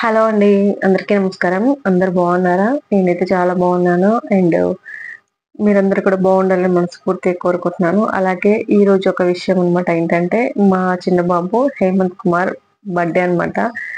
hello అండి అందరికీ నమస్కారం అందరు బాగున్నారా నేనైతే చాలా బాగున్నాను అండ్ మీరందరూ కూడా బాగుండాలని మనస్ఫూర్తిగా కోరుకుంటున్నాను అలాగే ఈ రోజు ఒక విషయం అనమాట ఏంటంటే మా చిన్న బాబు హేమంత్ కుమార్ బర్త్డే అనమాట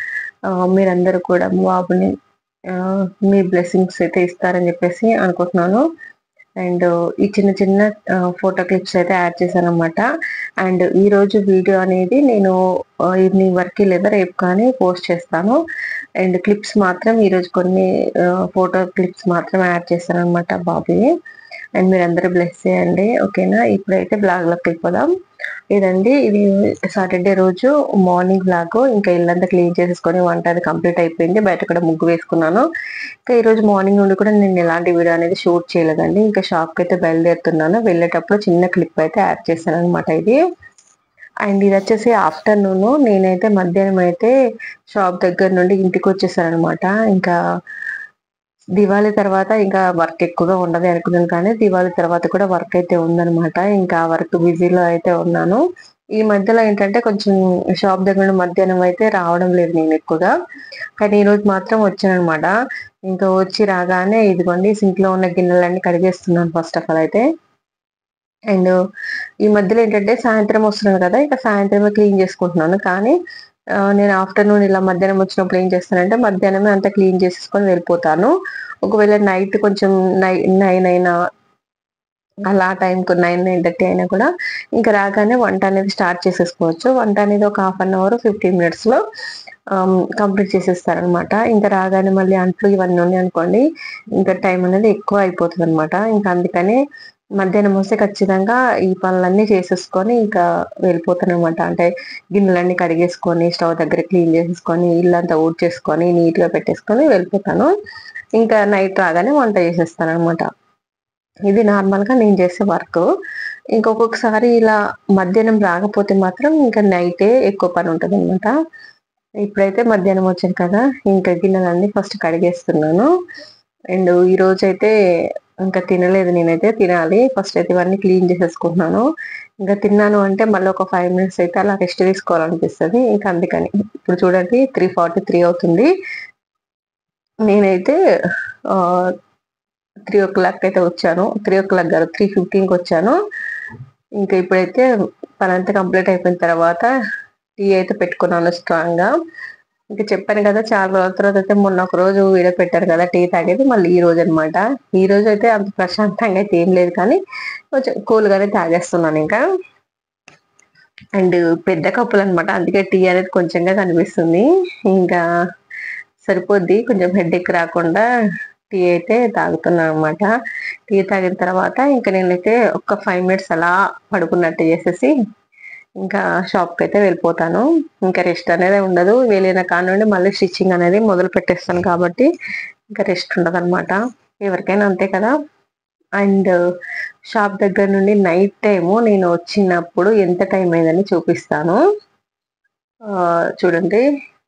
మీరందరూ కూడా మా బాబుని ఆ, మీ బ్లెస్సింగ్స్ అయితే ఇస్తారని చెప్పేసి అనుకుంటున్నాను అండ్ ఈ చిన్న చిన్న ఫోటో క్లిప్స్ అయితే యాడ్ చేశాను అనమాట అండ్ ఈ రోజు వీడియో అనేది నేను ఈవినింగ్ వరకు లేదా రేపు కానీ పోస్ట్ చేస్తాను అండ్ క్లిప్స్ మాత్రం ఈరోజు కొన్ని ఫోటో క్లిప్స్ మాత్రం యాడ్ చేశాను అనమాట బాబుని అండ్ మీరు అందరూ బ్లెస్ చేయండి ఓకేనా ఇప్పుడైతే బ్లాగ్ లోకి వెళ్ళిపోదాం ఇదండి ఇది సాటర్డే రోజు మార్నింగ్ బ్లాగ్ ఇంకా ఇల్లంతా క్లీన్ చేసేసుకొని వంట అది కంప్లీట్ అయిపోయింది బయట కూడా ముగ్గు వేసుకున్నాను ఇంకా ఈ రోజు మార్నింగ్ నుండి కూడా నేను ఎలాంటి వీడియో అనేది షూట్ చేయలేదండి ఇంకా షాప్ కి అయితే బయలుదేరుతున్నాను వెళ్ళేటప్పుడు చిన్న క్లిప్ అయితే యాడ్ చేశాను అనమాట ఇది అండ్ ఇది వచ్చేసి ఆఫ్టర్నూన్ నేనైతే మధ్యాహ్నం అయితే షాప్ దగ్గర నుండి ఇంటికి వచ్చేసాను అనమాట ఇంకా దివాళీ తర్వాత ఇంకా వర్క్ ఎక్కువగా ఉండదు అనుకున్నాను కానీ దివాళీ తర్వాత కూడా వర్క్ అయితే ఉందన్నమాట ఇంకా వర్క్ బిజీలో అయితే ఉన్నాను ఈ మధ్యలో ఏంటంటే కొంచెం షాప్ దగ్గర నుండి మధ్యాహ్నం అయితే రావడం లేదు నేను ఎక్కువగా కానీ ఈ రోజు మాత్రం వచ్చాను అనమాట ఇంకా వచ్చి రాగానే ఇదిగోండి సింక్ లో ఉన్న గిన్నెలన్నీ కడిగేస్తున్నాను ఫస్ట్ ఆఫ్ ఆల్ అయితే అండ్ ఈ మధ్యలో ఏంటంటే సాయంత్రం వస్తున్నాను కదా ఇక సాయంత్రమే క్లీన్ చేసుకుంటున్నాను కానీ ఆ, నేను ఆఫ్టర్నూన్ ఇలా మధ్యాహ్నం వచ్చినప్పుడు ఏం చేస్తానంటే మధ్యాహ్నమే అంతా క్లీన్ చేసేసుకొని వెళ్ళిపోతాను ఒకవేళ నైట్ కొంచెం నై నైన్ అయినా అలా టైంకి నైన్ నైన్ థర్టీ అయినా కూడా ఇంకా రాగానే వంట అనేది స్టార్ట్ చేసేసుకోవచ్చు వంట అనేది ఒక half an hour fifteen minutes లో కంప్లీట్ చేసేస్తారనమాట ఇంకా రాగానే మళ్ళీ అంట్లు ఇవన్నీ ఉన్నాయి అనుకోండి ఇంకా టైం అనేది ఎక్కువ అయిపోతుంది అనమాట ఇంకా అందుకని మధ్యాహ్నం వస్తే ఖచ్చితంగా ఈ పనులన్నీ చేసేసుకొని ఇంకా వెళ్ళిపోతాను అనమాట అంటే గిన్నెలన్నీ కడిగేసుకొని స్టవ్ దగ్గర క్లీన్ చేసేసుకొని ఇల్లంతా ఊడ్చేసుకొని నీట్ గా పెట్టేసుకొని వెళ్ళిపోతాను ఇంకా నైట్ రాగానే వంట చేసేస్తాను అనమాట ఇది నార్మల్ గా నేను చేసే వర్క్ ఇంకొకసారి ఇలా మధ్యాహ్నం రాకపోతే మాత్రం ఇంకా నైటే ఎక్కువ పని ఉంటుంది అనమాట ఇప్పుడైతే మధ్యాహ్నం వచ్చాను కదా ఇంకా గిన్నెలన్నీ ఫస్ట్ కడిగేస్తున్నాను అండ్ ఈ రోజు అయితే ఇంకా తినలేదు నేనైతే తినాలి ఫస్ట్ అయితే ఇవన్నీ క్లీన్ చేసేసుకుంటున్నాను ఇంకా తిన్నాను అంటే మళ్ళీ ఒక ఫైవ్ మినిట్స్ అయితే అలా రెస్ట్ తీసుకోవాలనిపిస్తుంది ఇంకా అందుకని ఇప్పుడు చూడండి త్రీ ఫార్టీ త్రీ అవుతుంది నేనైతే త్రీ ఓ క్లాక్ అయితే వచ్చాను త్రీ ఓ క్లాక్ కాదు త్రీ ఫిఫ్టీన్కి వచ్చాను ఇంకా ఇప్పుడైతే పని అంతా కంప్లీట్ అయిపోయిన తర్వాత టీ అయితే పెట్టుకున్నాను స్ట్రాంగ్ గా ఇంకా చెప్పాను కదా చాలా రోజుల తర్వాత అయితే మొన్న ఒక రోజు వీడియో పెట్టారు కదా టీ తాగేది మళ్ళీ ఈ రోజు అనమాట ఈ రోజు అయితే అంత ప్రశాంతంగా అయితే ఏం లేదు కానీ కొంచెం కూల్ గానే తాగేస్తున్నాను ఇంకా అండ్ పెద్ద కప్పులు అనమాట అందుకే టీ అనేది కొంచెంగా కనిపిస్తుంది ఇంకా సరిపోద్ది కొంచెం హెడ్ ఎక్ రాకుండా టీ అయితే తాగుతున్నాను అనమాట టీ తాగిన తర్వాత ఇంకా నేనైతే ఒక ఫైవ్ మినిట్స్ అలా పడుకున్నట్టు చేసేసి ఇంకా షాప్ కి అయితే వెళ్ళిపోతాను ఇంకా రెస్ట్ అనేది ఉండదు వెళ్ళిన కాడ నుండి మళ్ళీ స్టిచ్చింగ్ అనేది మొదలు పెట్టేస్తాను కాబట్టి ఇంకా రెస్ట్ ఉండదు అనమాట ఎవరికైనా అంతే కదా అండ్ షాప్ దగ్గర నుండి నైట్ టైము నేను వచ్చినప్పుడు ఎంత టైం అయిందని చూపిస్తాను ఆ, చూడండి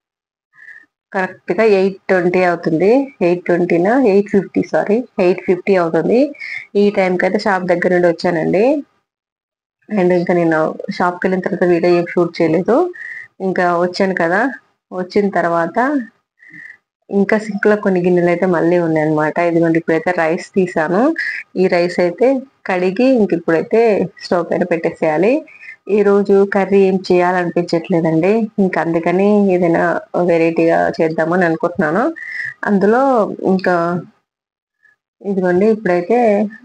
కరెక్ట్ గా ఎయిట్ ట్వంటీ అవుతుంది ఎయిట్ ట్వంటీనా eight fifty sorry eight fifty అవుతుంది ఈ టైంకి అయితే షాప్ దగ్గర నుండి వచ్చానండి అండ్ ఇంకా నేను షాప్కి వెళ్ళిన తర్వాత వీడియో ఏం షూట్ చేయలేదు ఇంకా వచ్చాను కదా వచ్చిన తర్వాత ఇంకా సింక్ లో కొన్ని గిన్నెలు అయితే మళ్ళీ ఉన్నాయి అనమాట ఇదిగోండి ఇప్పుడైతే రైస్ తీసాను ఈ రైస్ అయితే కడిగి ఇంక ఇప్పుడైతే స్టవ్ పైన పెట్టేసేయాలి ఈ రోజు కర్రీ ఏం చేయాలనిపించట్లేదండి ఇంకా అందుకని ఏదైనా వెరైటీగా చేద్దామని అనుకుంటున్నాను అందులో ఇంకా ఇదిగోండి ఇప్పుడైతే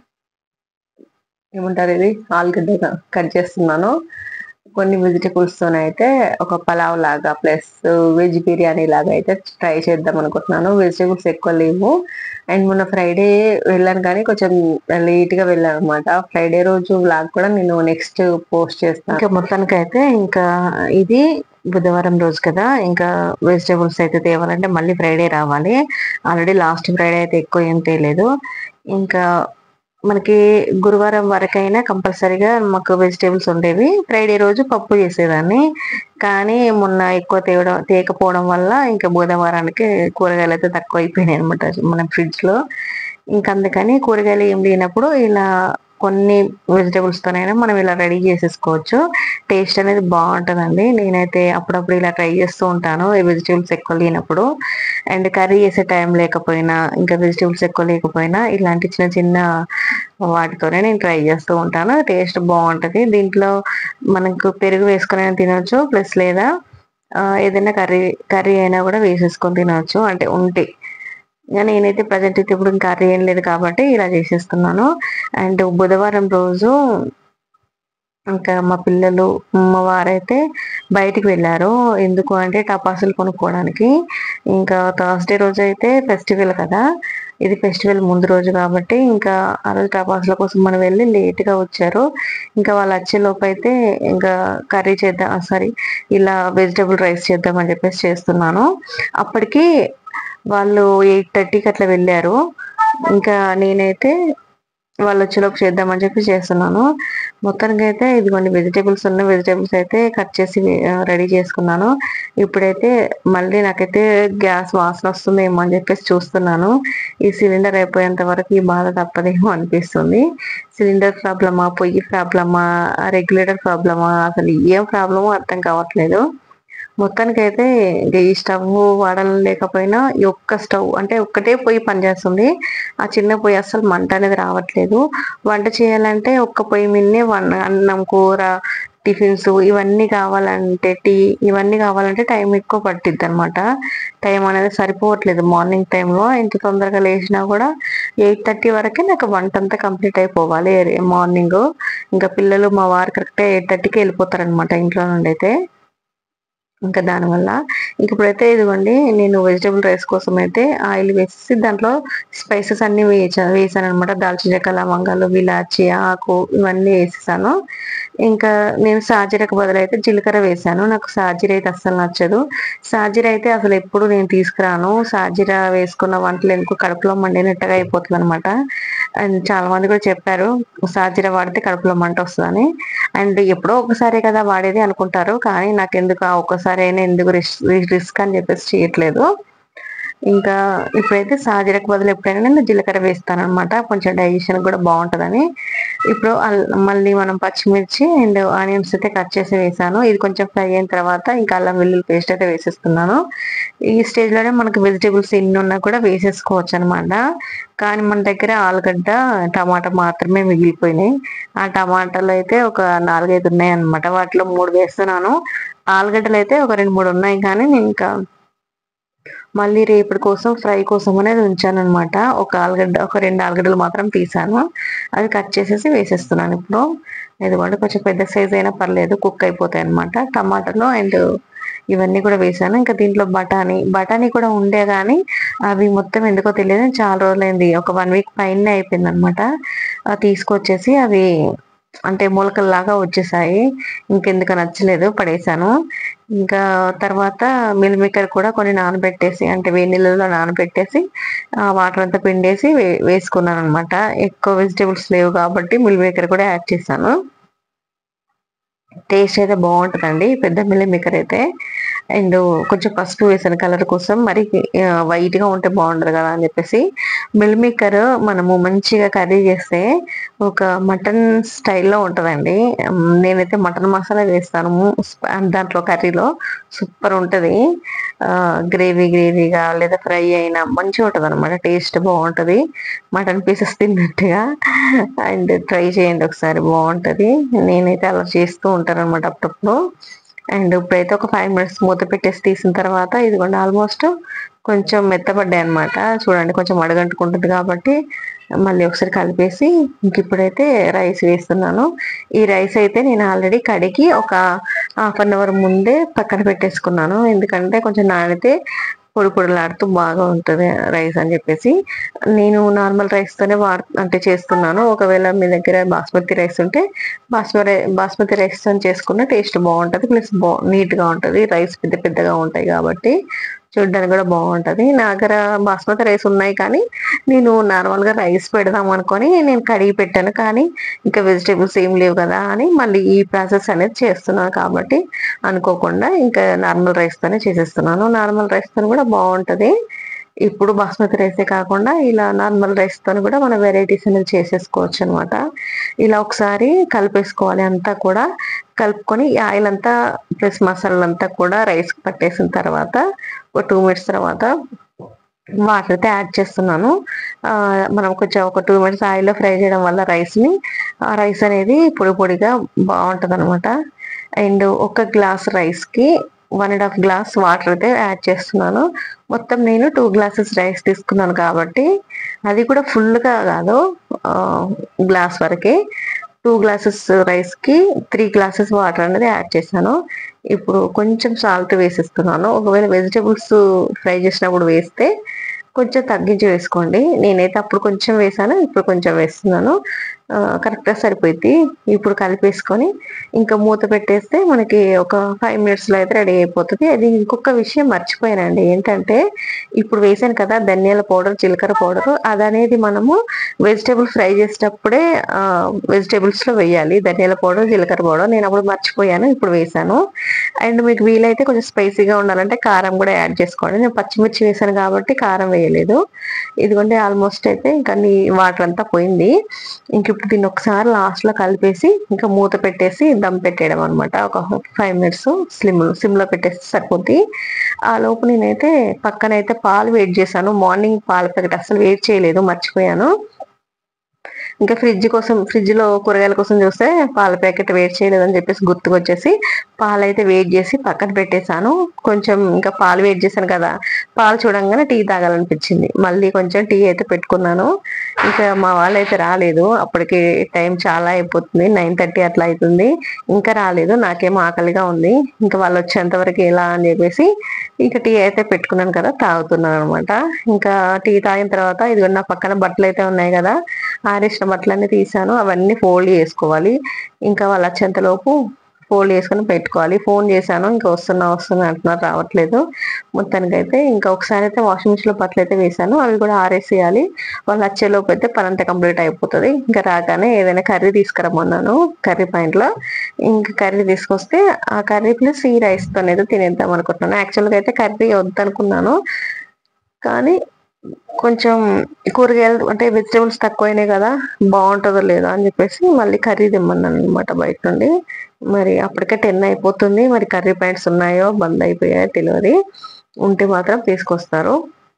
ఏమంటారు ఇది ఆలుగడ్డ కట్ చేస్తున్నాను కొన్ని వెజిటేబుల్స్ తోనైతే ఒక పలావ్ లాగా ప్లస్ వెజ్ బిర్యానీ లాగా అయితే ట్రై చేద్దాం అనుకుంటున్నాను వెజిటేబుల్స్ ఎక్కువ లేవు అండ్ మొన్న ఫ్రైడే వెళ్ళాను కానీ కొంచెం లేట్ గా వెళ్ళాను అనమాట ఫ్రైడే రోజు వ్లాగ్ కూడా నేను నెక్స్ట్ పోస్ట్ చేస్తాను ఇంకా మొత్తానికి అయితే ఇంకా ఇది బుధవారం రోజు కదా ఇంకా వెజిటేబుల్స్ అయితే తేవాలంటే మళ్ళీ ఫ్రైడే రావాలి ఆల్రెడీ లాస్ట్ ఫ్రైడే అయితే ఎక్కువ ఏం తేలేదు ఇంకా మనకి గురువారం వరకైనా కంపల్సరీగా మాకు వెజిటేబుల్స్ ఉండేవి ఫ్రైడే రోజు పప్పు చేసేదాన్ని కానీ మొన్న ఎక్కువ తేవడం తేకపోవడం వల్ల ఇంకా బుధవారానికి కూరగాయలు అయితే తక్కువ అయిపోయినాయి అనమాట మన ఫ్రిడ్జ్ లో ఇంకా అందుకని కూరగాయలు ఏం లేనప్పుడు ఇలా కొన్ని వెజిటేబుల్స్ తోనైనా మనం ఇలా రెడీ చేసేసుకోవచ్చు టేస్ట్ అనేది బాగుంటుందండి నేనైతే అప్పుడప్పుడు ఇలా ట్రై చేస్తూ ఉంటాను ఈ వెజిటేబుల్స్ ఎక్కువ లేనప్పుడు అండ్ కర్రీ చేసే టైం లేకపోయినా ఇంకా వెజిటేబుల్స్ ఎక్కువ లేకపోయినా ఇలాంటి చిన్న చిన్న వాటితోనే నేను ట్రై చేస్తూ ఉంటాను టేస్ట్ బాగుంటది దీంట్లో మనకు పెరుగు వేసుకొని అయినా తినొచ్చు ప్లస్ లేదా ఆ, ఏదైనా కర్రీ కర్రీ అయినా కూడా వేసేసుకొని తినవచ్చు అంటే ఉంటే ఇంకా నేనైతే ప్రజెంట్ అయితే ఇప్పుడు ఇంకా కర్రీ ఏం లేదు కాబట్టి ఇలా చేసేస్తున్నాను అండ్ బుధవారం రోజు ఇంకా మా పిల్లలు మా వారైతే బయటికి వెళ్ళారు ఎందుకు అంటే టపాసులు కొనుక్కోవడానికి ఇంకా థర్స్డే రోజు అయితే ఫెస్టివల్ కదా ఇది ఫెస్టివల్ ముందు రోజు కాబట్టి ఇంకా ఆ రోజు టపాసుల కోసం మనం వెళ్ళి లేట్ గా వచ్చారు ఇంకా వాళ్ళు వచ్చే లోపు అయితే ఇంకా కర్రీ చేద్దాం సారీ ఇలా వెజిటబుల్ రైస్ చేద్దాం అని చెప్పేసి చేస్తున్నాను అప్పటికి వాళ్ళు ఎయిట్ థర్టీకి అట్లా వెళ్ళారు ఇంకా నేనైతే వాళ్ళు వచ్చేలోపు చేద్దామని చెప్పి చేస్తున్నాను మొత్తానికి అయితే ఇదిగోండి వెజిటేబుల్స్ ఉన్న వెజిటేబుల్స్ అయితే కట్ చేసి రెడీ చేసుకున్నాను ఇప్పుడైతే మళ్ళీ నాకైతే గ్యాస్ వాసన వస్తుందేమో అని చెప్పేసి చూస్తున్నాను ఈ సిలిండర్ అయిపోయేంత వరకు ఈ బాధ తప్పదేమో అనిపిస్తుంది సిలిండర్ ప్రాబ్లమా పొయ్యి ప్రాబ్లమా రెగ్యులేటర్ ప్రాబ్లమా అసలు ఏం ప్రాబ్లమో అర్థం కావట్లేదు మొత్తానికి అయితే ఈ స్టవ్ వాడాలని లేకపోయినా ఈ ఒక్క స్టవ్ అంటే ఒక్కటే పొయ్యి పనిచేస్తుంది ఆ చిన్న పొయ్యి అస్సలు మంట అనేది రావట్లేదు వంట చేయాలంటే ఒక్క పొయ్యి మీదనే వన్ అన్నం కూర టిఫిన్స్ ఇవన్నీ కావాలంటే టీ ఇవన్నీ కావాలంటే టైం ఎక్కువ పట్టిద్ది అనమాట టైం అనేది సరిపోవట్లేదు మార్నింగ్ టైంలో ఎంత తొందరగా లేచినా కూడా ఎయిట్ థర్టీ వరకే నాకు వంట అంతా కంప్లీట్ అయిపోవాలి మార్నింగ్ ఇంకా పిల్లలు మా వారు కరెక్ట్గా ఎయిట్ థర్టీకి వెళ్ళిపోతారనమాట ఇంట్లో నుండి అయితే ఇంకా దానివల్ల ఇంక ఇప్పుడైతే ఇదిగోండి నేను వెజిటబుల్ రైస్ కోసం అయితే ఆయిల్ వేసేసి దాంట్లో స్పైసెస్ అన్ని వేసా వేసాను అనమాట దాల్చిన చెక్క లవంగాలు విలాచి ఆకు ఇవన్నీ వేసేసాను ఇంకా నేను సాజీరకు బదులు అయితే జీలకర్ర వేసాను నాకు సాజీర అయితే అస్సలు నచ్చదు సాజీర అయితే అసలు ఎప్పుడు నేను తీసుకురాను సాజీర వేసుకున్న వంటలు ఎందుకు కడుపులో మండినట్టుగా అయిపోతుంది అనమాట అండ్ చాలా మంది కూడా చెప్పారు సాజీర వాడితే కడుపులో మంట వస్తుందని అండ్ ఎప్పుడో ఒకసారి కదా వాడేది అనుకుంటారు కానీ నాకు ఎందుకు ఆ ఒక్కసారి అయినా ఎందుకు రిస్క్ అని చెప్పేసి చేయట్లేదు ఇంకా ఇప్పుడైతే సాజీరకు బదులు ఎప్పుడైనా నేను జీలకర్ర వేస్తాను అనమాట కొంచెం డైజెషన్ కూడా బాగుంటుందని ఇప్పుడు అల్- మళ్ళీ మనం పచ్చిమిర్చి అండ్ ఆనియన్స్ అయితే కట్ చేసి వేసాను ఇది కొంచెం ఫ్రై అయిన తర్వాత ఇంకా అల్లం వెల్లుల్లి పేస్ట్ అయితే వేసేస్తున్నాను ఈ స్టేజ్ లోనే మనకు వెజిటేబుల్స్ ఎన్ని ఉన్నా కూడా వేసేసుకోవచ్చు అనమాట కానీ మన దగ్గర ఆలుగడ్డ టమాటా మాత్రమే మిగిలిపోయినాయి ఆ టమాటాలు అయితే ఒక నాలుగైదు ఉన్నాయి అనమాట వాటిలో మూడు వేస్తున్నాను ఆలుగడ్డలు అయితే ఒక రెండు మూడు ఉన్నాయి కానీ నేను ఇంకా మళ్ళీ రేపటి కోసం ఫ్రై కోసం అనేది ఉంచాను అనమాట ఒక ఆలుగడ్డ ఒక రెండు ఆలుగడ్డలు మాత్రం తీసాను అది కట్ చేసేసి వేసేస్తున్నాను ఇప్పుడు ఇదిగోండి కొంచెం పెద్ద సైజ్ అయినా పర్లేదు కుక్ అయిపోతాయి అనమాట టమాటాలు అండ్ ఇవన్నీ కూడా వేసాను ఇంకా దీంట్లో బఠానీ బఠానీ కూడా ఉండే కానీ అవి మొత్తం ఎందుకో తెలియదు చాలా రోజులైంది ఒక వన్ వీక్ పైన అయిపోయింది అనమాట తీసుకొచ్చేసి అవి అంటే మొలకల్లాగా వచ్చేసాయి ఇంకెందుకు నచ్చలేదు పడేసాను ఇంకా తర్వాత మిల్ మేకర్ కూడా కొన్ని నానబెట్టేసి అంటే వేడి నీళ్ళలో నానబెట్టేసి ఆ వాటర్ అంతా పిండేసి వే- వేసుకున్నాను అనమాట ఎక్కువ వెజిటేబుల్స్ లేవు కాబట్టి మిల్ మేకర్ కూడా యాడ్ చేశాను టేస్ట్ అయితే బాగుంటుందండి పెద్ద మిల్ మేకర్ అయితే అండ్ కొంచెం పసుపు వేసాను కలర్ కోసం మరి వైట్ గా ఉంటే బాగుండదు కదా అని చెప్పేసి మిల్ మేకర్ మనము మంచిగా కర్రీ చేస్తే ఒక మటన్ స్టైల్లో ఉంటుందండి ఉమ్, నేనైతే మటన్ మసాలా వేస్తాను స్ప- దాంట్లో కర్రీలో సూపర్ ఉంటది గ్రేవీ గ్రేవీగా లేదా ఫ్రై అయినా మంచిగా ఉంటది అనమాట టేస్ట్ బాగుంటది మటన్ పీసెస్ తిన్నట్టుగా అండ్ ట్రై చేయండి ఒకసారి బాగుంటది నేనైతే అలా చేస్తూ ఉంటాను అనమాట అప్పుడప్పుడు అండ్ ఇప్పుడైతే ఒక ఫైవ్ మినిట్స్ మూత పెట్టేసి తీసిన తర్వాత ఇదిగోండి ఆల్మోస్ట్ కొంచెం మెత్తబడ్డాయి అనమాట చూడండి కొంచెం అడగంటుకుంటుంది కాబట్టి మళ్ళీ ఒకసారి కలిపేసి ఇంక ఇప్పుడైతే రైస్ వేస్తున్నాను ఈ రైస్ అయితే నేను ఆల్రెడీ కడిగి ఒక హాఫ్ అన్ అవర్ ముందే పక్కన పెట్టేసుకున్నాను ఎందుకంటే కొంచెం నానితే పొడి పొడిలాడుతూ బాగా ఉంటుంది రైస్ అని చెప్పేసి నేను నార్మల్ రైస్ తోనే వాడు అంటే చేస్తున్నాను ఒకవేళ మీ దగ్గర బాస్మతి రైస్ ఉంటే బాస్మతి బాస్మతి రైస్ తో చేసుకున్న టేస్ట్ బాగుంటది ప్లస్ బా నీట్ గా ఉంటది రైస్ పెద్ద పెద్దగా ఉంటాయి కాబట్టి చూడడానికి కూడా బాగుంటది నా దగ్గర బాస్మతి రైస్ ఉన్నాయి కానీ నేను నార్మల్ గా రైస్ పెడదాం అనుకొని నేను కడిగి పెట్టాను కానీ ఇంకా వెజిటేబుల్స్ ఏం లేవు కదా అని మళ్ళీ ఈ ప్రాసెస్ అనేది చేస్తున్నాను కాబట్టి అనుకోకుండా ఇంకా నార్మల్ రైస్ తోనే చేసేస్తున్నాను నార్మల్ రైస్ తో కూడా బాగుంటది ఇప్పుడు బాస్మతి రైసే కాకుండా ఇలా నార్మల్ రైస్తో కూడా మనం వెరైటీస్ అనేది చేసేసుకోవచ్చు అనమాట ఇలా ఒకసారి కలిపేసుకోవాలి అంతా కూడా కలుపుకొని ఈ ఆయిల్ అంతా ప్లస్ మసాలా అంతా కూడా రైస్ పట్టేసిన తర్వాత ఒక టూ మినిట్స్ తర్వాత వాటర్ అయితే యాడ్ చేస్తున్నాను ఆ, మనం కొంచెం ఒక టూ మినిట్స్ ఆయిల్లో ఫ్రై చేయడం వల్ల రైస్ని ఆ రైస్ అనేది పొడి పొడిగా బాగుంటుంది అనమాట అండ్ ఒక గ్లాస్ రైస్కి one and half glass water అయితే యాడ్ చేస్తున్నాను మొత్తం నేను టూ గ్లాసెస్ రైస్ తీసుకున్నాను కాబట్టి అది కూడా ఫుల్గా కాదు గ్లాస్ వరకే టూ గ్లాసెస్ రైస్కి త్రీ గ్లాసెస్ వాటర్ అనేది యాడ్ చేశాను ఇప్పుడు కొంచెం సాల్ట్ వేసిస్తున్నాను ఒకవేళ వెజిటబుల్స్ ఫ్రై చేసినప్పుడు వేస్తే కొంచెం తగ్గించి వేసుకోండి నేనైతే అప్పుడు కొంచెం వేసాను ఇప్పుడు కొంచెం వేస్తున్నాను కరెక్ట్గా సరిపోయింది ఇప్పుడు కలిపేసుకొని ఇంకా మూత పెట్టేస్తే మనకి ఒక ఫైవ్ మినిట్స్లో అయితే రెడీ అయిపోతుంది అది ఇంకొక విషయం మర్చిపోయానండి ఏంటంటే ఇప్పుడు వేసాను కదా ధనియాల పౌడర్ జీలకర్ర పౌడర్ అది అనేది మనము వెజిటేబుల్ ఫ్రై చేసేటప్పుడే వెజిటేబుల్స్ లో వేయాలి ధనియాల పౌడర్ జీలకర్ర పౌడర్ నేను అప్పుడు మర్చిపోయాను ఇప్పుడు వేసాను అండ్ మీకు వీలైతే కొంచెం స్పైసీగా ఉండాలంటే కారం కూడా యాడ్ చేసుకోండి నేను పచ్చిమిర్చి వేసాను కాబట్టి కారం వేయలేదు ఇదిగోండి ఆల్మోస్ట్ అయితే ఇంకా నీ వాటర్ అంతా పోయింది ఇంక ఇప్పుడు దీన్ని ఒకసారి లాస్ట్ లో కలిపేసి ఇంకా మూత పెట్టేసి దమ్ పెట్టేయడం అనమాట ఒక ఫైవ్ మినిట్స్ స్లిమ్ సిమ్ లో పెట్టేస్తే సరిపోద్ది ఆ లోపు నేనైతే పక్కనైతే పాలు వేడి చేశాను మార్నింగ్ పాల ప్యాకెట్ అసలు వేడి చేయలేదు మర్చిపోయాను ఇంకా ఫ్రిడ్జ్ కోసం ఫ్రిడ్జ్ లో కూరగాయల కోసం చూస్తే పాల ప్యాకెట్ వేడి చేయలేదని చెప్పేసి గుర్తుకొచ్చేసి పాలు అయితే వేడి చేసి పక్కన పెట్టేశాను కొంచెం ఇంకా పాలు వేడి చేశాను కదా పాలు చూడంగానే టీ తాగాలనిపించింది మళ్ళీ కొంచెం టీ అయితే పెట్టుకున్నాను ఇంకా మా వాళ్ళు అయితే రాలేదు అప్పటికి టైం చాలా అయిపోతుంది నైన్ థర్టీ అట్లా అవుతుంది ఇంకా రాలేదు నాకేమో ఆకలిగా ఉంది ఇంకా వాళ్ళు వచ్చేంత వరకు ఎలా అని చెప్పేసి ఇంకా టీ అయితే పెట్టుకున్నాను కదా తాగుతున్నాను అనమాట ఇంకా టీ తాగిన తర్వాత ఇది నా పక్కన బట్టలు అయితే ఉన్నాయి కదా ఆరేసిన బట్టలన్నీ తీసాను అవన్నీ ఫోల్డ్ చేసుకోవాలి ఇంకా వాళ్ళు వచ్చేంతలోపు ఫోల్డ్ చేసుకుని పెట్టుకోవాలి ఫోన్ చేశాను ఇంకా వస్తున్నా వస్తున్నా అంటున్నారు రావట్లేదు మొత్తానికైతే ఇంకా ఒకసారి అయితే వాషింగ్ మిషన్ లో బట్టలు అయితే వేసాను అవి కూడా ఆరేసేయాలి వాళ్ళు వచ్చేలోపు అయితే పని అంతా కంప్లీట్ అయిపోతుంది ఇంకా రాగానే ఏదైనా కర్రీ తీసుకురమ్మన్నాను కర్రీ పాయింట్ లో ఇంకా కర్రీ తీసుకొస్తే ఆ కర్రీ ప్లస్ ఈ రైస్ తో అయితే తినేద్దాం అనుకుంటున్నాను యాక్చువల్గా అయితే కర్రీ వద్దనుకున్నాను కానీ కొంచెం కూరగాయలు అంటే వెజిటేబుల్స్ తక్కువైనాయి కదా బాగుంటుందో లేదో అని చెప్పేసి మళ్ళీ కర్రీ తెమ్మన్నాను అనమాట బయట నుండి మరి అప్పటికే టెన్ అయిపోతుంది మరి కర్రీ పాయింట్స్ ఉన్నాయో బంద్ అయిపోయాయో తెలియదు ఉంటే మాత్రం తీసుకొస్తారు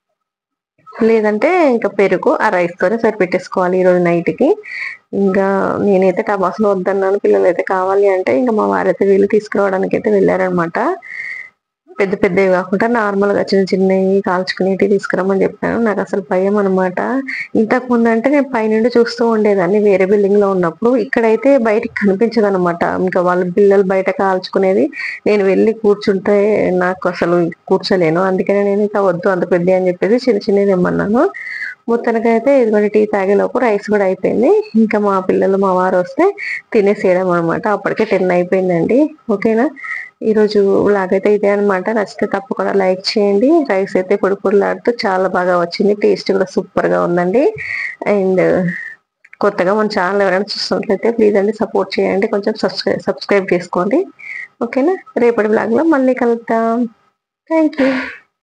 లేదంటే ఇంకా పెరుగు ఆ రైస్ తోనే సరిపెట్టేసుకోవాలి ఈ రోజు నైట్ కి ఇంకా నేనైతే టమాసులు వద్దన్నాను పిల్లలు అయితే కావాలి అంటే ఇంకా మా వారైతే వీళ్ళు తీసుకురావడానికి అయితే వెళ్ళారనమాట పెద్ద పెద్దవి కాకుండా నార్మల్ గా చిన్న చిన్నవి కాల్చుకునేవి తీసుకురమ్మని చెప్పాను నాకు అసలు భయం అనమాట ఇంతకు ముందు అంటే నేను పైనుండి చూస్తూ ఉండేదాన్ని వేరే బిల్డింగ్ లో ఉన్నప్పుడు ఇక్కడైతే బయటికి కనిపించదు అనమాట ఇంకా వాళ్ళ పిల్లలు బయట కాల్చుకునేది నేను వెళ్ళి కూర్చుంటే నాకు అసలు కూర్చోలేను అందుకనే నేను ఇంకా వద్దు అంత పెద్ద అని చెప్పేసి చిన్న చిన్నది ఇమ్మన్నాను మొత్తానికైతే ఇదిగోండి టీ తాగేలోపు రైస్ కూడా అయిపోయింది ఇంకా మా పిల్లలు మా వారు వస్తే తినేసేయడం అనమాట అప్పటికే టెన్ అయిపోయిందండి ఓకేనా ఈరోజు లాగైతే ఇదే అనమాట నచ్చితే తప్పకుండా లైక్ చేయండి రైస్ అయితే పొడి పొడిలాడుతూ చాలా బాగా వచ్చింది టేస్ట్ కూడా సూపర్ గా ఉందండి అండ్ కొత్తగా మన ఛానల్ ఎవరైనా చూస్తున్నట్లయితే ప్లీజ్ అండి సపోర్ట్ చేయండి కొంచెం సబ్స్క్రైబ్ సబ్స్క్రైబ్ చేసుకోండి ఓకేనా రేపటి బ్లాగ్ లో మళ్ళీ కలుద్దాం థ్యాంక్ యూ